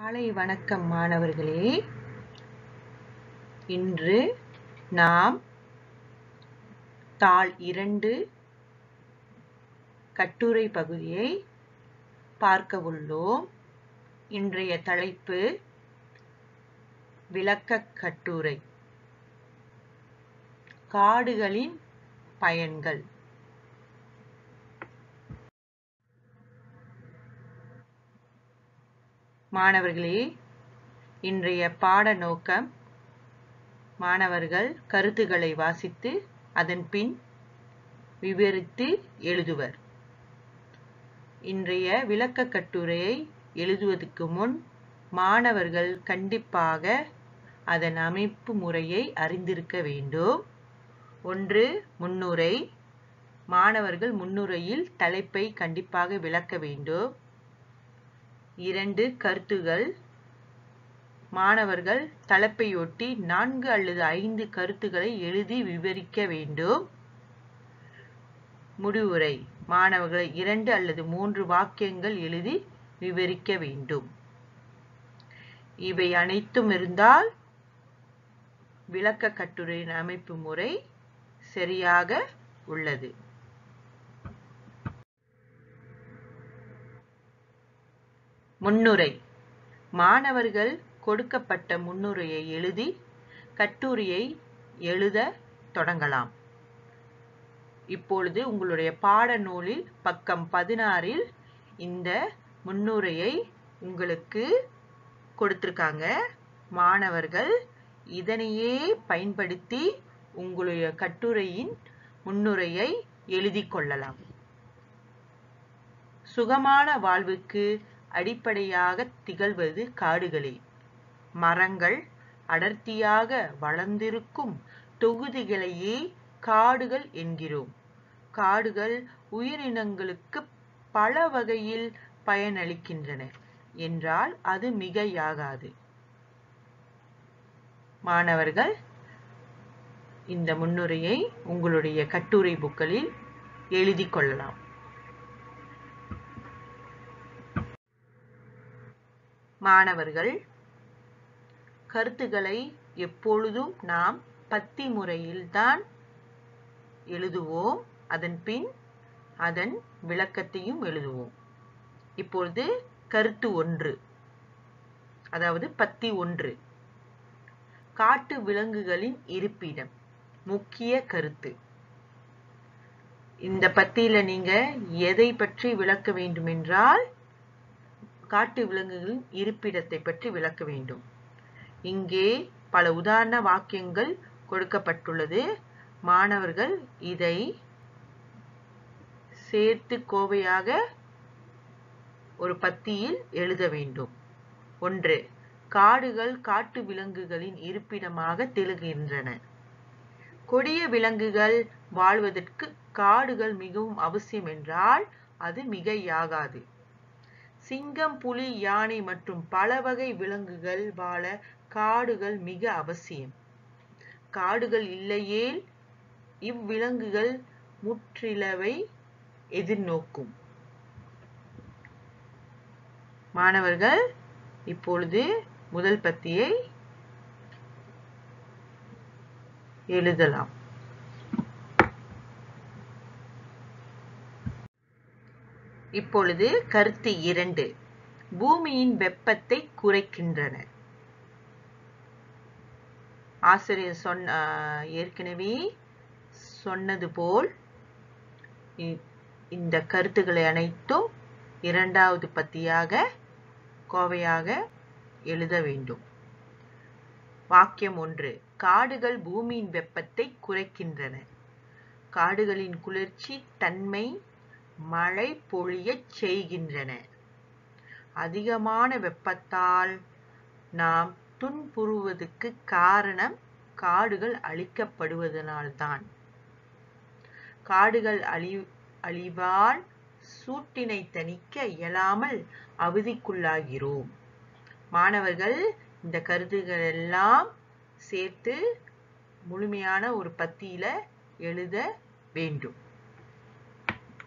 காலை வணக்கம் மாணவர்களே இன்று நாம் தாள் இரண்டு கட்டுரை பகுதியை பார்க்க உள்ளோம் இன்றைய தலைப்பு விளக்கக் கட்டுரை காடுகளின் பயன்கள் மாணவர்களே இன்றைய பாட நோக்கம் மாணவர்கள் கருத்துக்களை வாசித்து அதன் பின் விவரித்து எழுதுவர் இன்றைய விளக்க கட்டுரையை எழுதுவதற்கு முன் மாணவர்கள் கண்டிப்பாக அதன் அமைப்பு முறையை அறிந்திருக்க வேண்டும் ஒன்று முன்னுரை மாணவர்கள் முன்னுரையில் தலைப்பை கண்டிப்பாக விளக்க வேண்டும் இரண்டு கருத்துகள் மாணவர்கள் தலைப்பையொட்டி நான்கு அல்லது ஐந்து கருத்துக்களை எழுதி விவரிக்க வேண்டும் முடிவுரை மாணவர்கள் இரண்டு அல்லது மூன்று வாக்கியங்கள் எழுதி விவரிக்க வேண்டும் இவை அனைத்தும் இருந்தால் விளக்க கட்டுரையின் அமைப்பு முறை சரியாக உள்ளது முன்னுரை மாணவர்கள் கொடுக்கப்பட்ட முன்னுரையை எழுதி கட்டுரையை எழுத தொடங்கலாம் இப்பொழுது உங்களுடைய பாடநூலில் பக்கம் பதினாறில் இந்த முன்னுரையை உங்களுக்கு கொடுத்திருக்காங்க மாணவர்கள் இதனையே பயன்படுத்தி உங்களுடைய கட்டுரையின் முன்னுரையை எழுதி கொள்ளலாம் சுகமான வாழ்வுக்கு அடிப்படையாக திகழ்வது காடுகளே மரங்கள் அடர்த்தியாக வளர்ந்திருக்கும் தொகுதிகளையே காடுகள் என்கிறோம் காடுகள் உயிரினங்களுக்கு பல வகையில் பயனளிக்கின்றன என்றால் அது மிகையாகாது மாணவர்கள் இந்த முன்னுரையை உங்களுடைய கட்டுரை புக்களில் எழுதி கொள்ளலாம் மாணவர்கள் கருத்துக்களை எப்பொழுதும் நாம் பத்தி முறையில்தான் எழுதுவோம் அதன் பின் அதன் விளக்கத்தையும் எழுதுவோம் இப்பொழுது கருத்து ஒன்று அதாவது பத்தி ஒன்று காட்டு விலங்குகளின் இருப்பிடம் முக்கிய கருத்து இந்த பத்தியில நீங்க எதை பற்றி விளக்க வேண்டும் என்றால் காட்டு விலங்குகளின் இருப்பிடத்தை பற்றி விளக்க வேண்டும் இங்கே பல உதாரண வாக்கியங்கள் கொடுக்கப்பட்டுள்ளது மாணவர்கள் இதை சேர்த்து கோவையாக ஒரு பத்தியில் எழுத வேண்டும் ஒன்று காடுகள் காட்டு விலங்குகளின் இருப்பிடமாக திகழ்கின்றன கொடிய விலங்குகள் வாழ்வதற்கு காடுகள் மிகவும் அவசியம் என்றால் அது மிகையாகாது சிங்கம் புலி யானை மற்றும் பல வகை விலங்குகள் வாழ காடுகள் மிக அவசியம் காடுகள் இல்லையேல் இவ்விலங்குகள் முற்றிலவை எதிர்நோக்கும் மாணவர்கள் இப்பொழுது முதல் பத்தியை எழுதலாம் இப்பொழுது கருத்து இரண்டு பூமியின் வெப்பத்தை குறைக்கின்றன ஆசிரியர் சொன்ன ஏற்கனவே சொன்னது போல் இந்த கருத்துக்களை அனைத்தும் இரண்டாவது பத்தியாக கோவையாக எழுத வேண்டும் வாக்கியம் ஒன்று காடுகள் பூமியின் வெப்பத்தை குறைக்கின்றன காடுகளின் குளிர்ச்சி தன்மை மழை பொழியச் செய்கின்றன அதிகமான வெப்பத்தால் நாம் துன்புறுவதற்கு காரணம் காடுகள் அழிக்கப்படுவதனால்தான் காடுகள் அழி அழிவால் சூட்டினை தணிக்க இயலாமல் அவதிக்குள்ளாகிறோம் மாணவர்கள் இந்த கருத்துகள் எல்லாம் சேர்த்து முழுமையான ஒரு பத்தியில எழுத வேண்டும்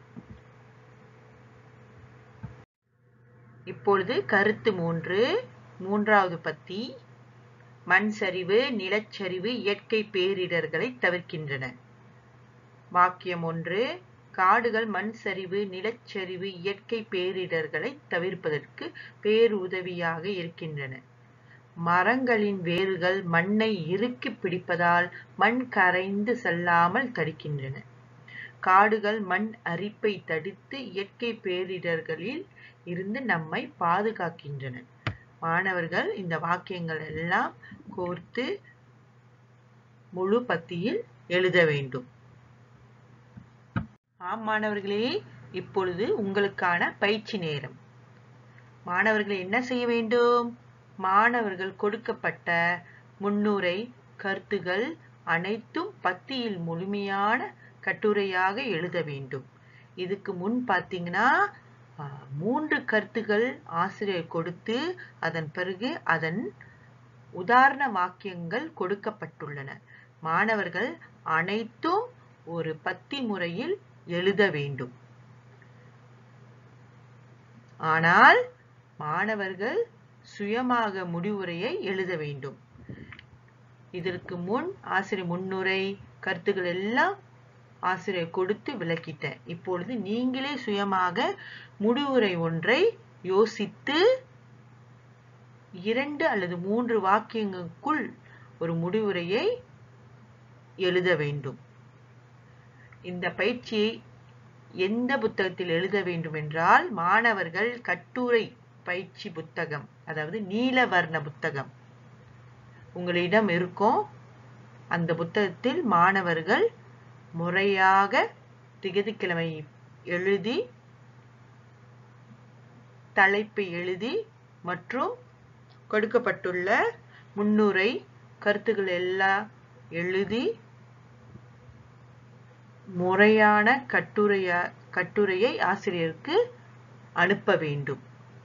இப்பொழுது கருத்து மூன்று மூன்றாவது பத்தி மண் சரிவு நிலச்சரிவு இயற்கை பேரிடர்களை தவிர்க்கின்றன வாக்கியம் ஒன்று காடுகள் மண் சரிவு நிலச்சரிவு இயற்கை பேரிடர்களை தவிர்ப்பதற்கு பேருதவியாக இருக்கின்றன மரங்களின் வேர்கள் மண்ணை இறுக்கி பிடிப்பதால் மண் கரைந்து செல்லாமல் தடுக்கின்றன காடுகள் மண் அரிப்பை தடுத்து இயற்கை பேரிடர்களில் இருந்து நம்மை பாதுகாக்கின்றன மாணவர்கள் இந்த வாக்கியங்கள் எல்லாம் கோர்த்து முழு பத்தியில் எழுத வேண்டும் ஆம் மாணவர்களே இப்பொழுது உங்களுக்கான பயிற்சி நேரம் மாணவர்கள் என்ன செய்ய வேண்டும் மாணவர்கள் கொடுக்கப்பட்ட முன்னுரை கருத்துகள் அனைத்தும் பத்தியில் முழுமையான கட்டுரையாக எழுத வேண்டும் இதுக்கு முன் பார்த்தீங்கன்னா மூன்று கருத்துகள் ஆசிரியர் கொடுத்து அதன் பிறகு அதன் உதாரண வாக்கியங்கள் கொடுக்கப்பட்டுள்ளன மாணவர்கள் அனைத்தும் ஒரு பத்தி முறையில் எழுத வேண்டும் ஆனால் மாணவர்கள் சுயமாக முடிவுரையை எழுத வேண்டும் இதற்கு முன் ஆசிரியர் முன்னுரை கருத்துக்கள் எல்லாம் ஆசிரியர் கொடுத்து விளக்கிட்டேன் இப்பொழுது நீங்களே சுயமாக முடிவுரை ஒன்றை யோசித்து இரண்டு அல்லது மூன்று வாக்கியங்களுக்குள் ஒரு முடிவுரையை எழுத வேண்டும் இந்த பயிற்சியை எந்த புத்தகத்தில் எழுத வேண்டும் என்றால் மாணவர்கள் கட்டுரை பயிற்சி புத்தகம் அதாவது நீலவர்ண புத்தகம் உங்களிடம் இருக்கும் அந்த புத்தகத்தில் மாணவர்கள் முறையாக திகதிக்கிழமை எழுதி தலைப்பை எழுதி மற்றும் கொடுக்கப்பட்டுள்ள முன்னுரை கருத்துக்கள் எல்லாம் எழுதி முறையான கட்டுரைய கட்டுரையை ஆசிரியருக்கு அனுப்ப வேண்டும்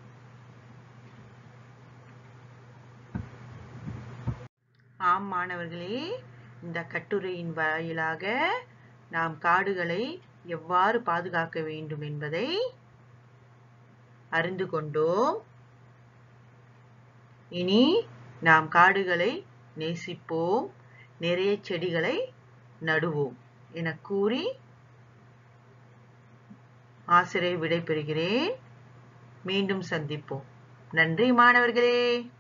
ஆம் மாணவர்களே இந்த கட்டுரையின் வாயிலாக நாம் காடுகளை எவ்வாறு பாதுகாக்க வேண்டும் என்பதை அறிந்து கொண்டோம் இனி நாம் காடுகளை நேசிப்போம் நிறைய செடிகளை நடுவோம் என கூறி ஆசிரியர் விடைபெறுகிறேன் மீண்டும் சந்திப்போம் நன்றி மாணவர்களே